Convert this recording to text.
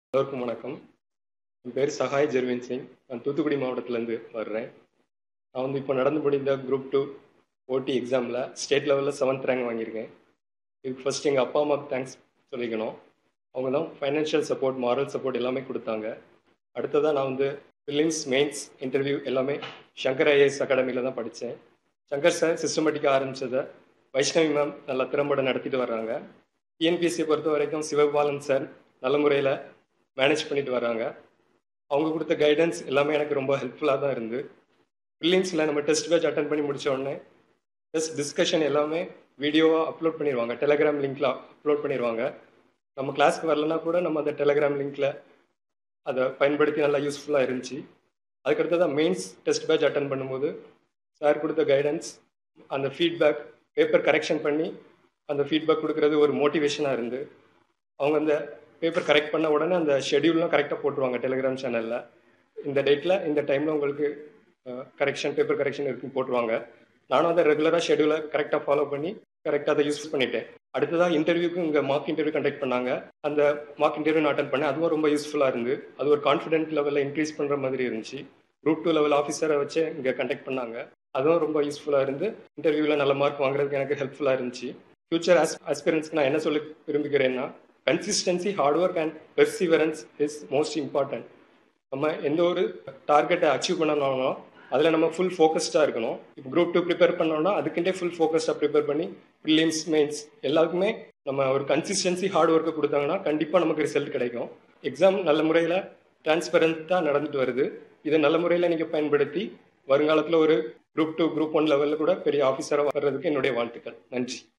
எல்லோருக்கும் வணக்கம் என் பேர் சகாய் ஜெர்வின் சிங் நான் தூத்துக்குடி மாவட்டத்திலேருந்து வர்றேன் நான் வந்து இப்போ நடந்து முடிந்த குரூப் டூ ஓடி எக்ஸாமில் ஸ்டேட் லெவலில் செவன்த் ரேங்க் வாங்கியிருக்கேன் இதுக்கு ஃபர்ஸ்ட் எங்கள் அப்பா அம்மாவுக்கு தேங்க்ஸ் சொல்லிக்கணும் அவங்க தான் ஃபைனான்ஷியல் சப்போர்ட் மாரல் சப்போர்ட் எல்லாமே கொடுத்தாங்க அடுத்ததாக நான் வந்து ஃபில்லிங்ஸ் மெயின்ஸ் இன்டர்வியூ எல்லாமே சங்கர் ஐஏஎஸ் அகாடமியில் தான் படித்தேன் சங்கர் சார் சிஸ்டமேட்டிக்காக ஆரம்பித்ததை வைஷ்ணவி மேம் நல்லா திறம்பட நடத்திட்டு வர்றாங்க டிஎன்பிஎஸ்சியை பொறுத்த வரைக்கும் சிவபாலன் சார் நல்ல முறையில் மேனேஜ் பண்ணிட்டு வராங்க அவங்க கொடுத்த கைடன்ஸ் எல்லாமே எனக்கு ரொம்ப ஹெல்ப்ஃபுல்லாக தான் இருந்து பில்லிங்ஸில் நம்ம டெஸ்ட் பேட்ச் அட்டன் பண்ணி முடிச்ச உடனே டெஸ்ட் டிஸ்கஷன் எல்லாமே வீடியோவாக அப்லோட் பண்ணிடுவாங்க டெலகிராம் லிங்க்கில் அப்லோட் பண்ணிடுவாங்க நம்ம கிளாஸ்க்கு வரலனா கூட நம்ம அந்த டெலகிராம் லிங்க்கில் அதை பயன்படுத்தி நல்லா யூஸ்ஃபுல்லாக இருந்துச்சு அதுக்கடுத்ததான் மெயின்ஸ் டெஸ்ட் பேட்ச் அட்டன் பண்ணும்போது சார் கொடுத்த கைடன்ஸ் அந்த ஃபீட்பேக் பேப்பர் கரெக்ஷன் பண்ணி அந்த ஃபீட்பேக் கொடுக்குறது ஒரு மோட்டிவேஷனாக இருந்து அவங்க அந்த பேப்பர் கரெக்ட் பண்ண உடனே அந்த ஷெடியூல்லாம் கரெக்டாக போட்டுருவாங்க டெலிகிராம் சேனலில் இந்த டேட்டில் இந்த டைமில் உங்களுக்கு கரெக்ஷன் பேப்பர் கரெக்ஷன் இருக்குன்னு போட்டுருவாங்க நானும் அதை ரெகுலராக ஷெடியூலை கரெக்டாக ஃபாலோ பண்ணி கரெக்டாக அதை யூஸ் பண்ணிட்டேன் அடுத்ததாக இன்டர்வியூக்கு இங்கே மார்க் இன்டர்வியூ கண்டக்ட் பண்ணாங்க அந்த மார்க் இன்டர்வியூ நான் அட்டன் பண்ணேன் அதுவும் ரொம்ப யூஸ்ஃபுல்லாக இருந்து அது ஒரு கான்ஃபிடென்ட் லெவலில் இன்க்ரீஸ் பண்ணுற மாதிரி இருந்துச்சு குரூப் டூ லெவல் ஆஃபீஸரை வச்சு இங்கே கண்டக்ட் பண்ணாங்க அதுவும் ரொம்ப யூஸ்ஃபுல்லாக இருந்து இன்டர்வியூவில் நல்ல மார்க் வாங்குறதுக்கு எனக்கு ஹெல்ப்ஃபுல்லாக இருந்துச்சு ஃபியூச்சர் ஆஸ் ஆஸ்பிரன்ஸ்க்கு நான் என்ன சொல்ல விரும்புகிறேன்னா consistency hard work and perseverance is most important நம்ம எந்த ஒரு டார்கெட்டை அச்சீவ் பண்ணணும்னாலும் அதில் நம்ம ஃபுல் ஃபோக்கஸ்டாக இருக்கணும் இப்போ குரூப் டூ ப்ரிப்பேர் பண்ணோம்னா அதுக்கிட்டே ஃபுல் ஃபோக்கஸ்டாக ப்ரிப்பேர் பண்ணி ப்ரிலிம்ஸ் மெயின்ஸ் எல்லாருக்குமே நம்ம ஒரு கன்சிஸ்டன்சி ஹார்ட் ஒர்க்கை கொடுத்தாங்கன்னா கண்டிப்பாக நமக்கு ரிசல்ட் கிடைக்கும் எக்ஸாம் நல்ல முறையில் டிரான்ஸ்பரண்ட்டாக நடந்துட்டு வருது இதை நல்ல முறையில் நீங்கள் பயன்படுத்தி வருங்காலத்தில் ஒரு குரூப் டூ குரூப் ஒன் லெவலில் கூட பெரிய ஆஃபீஸராக வர்றதுக்கு என்னுடைய வாழ்த்துக்கள் நன்றி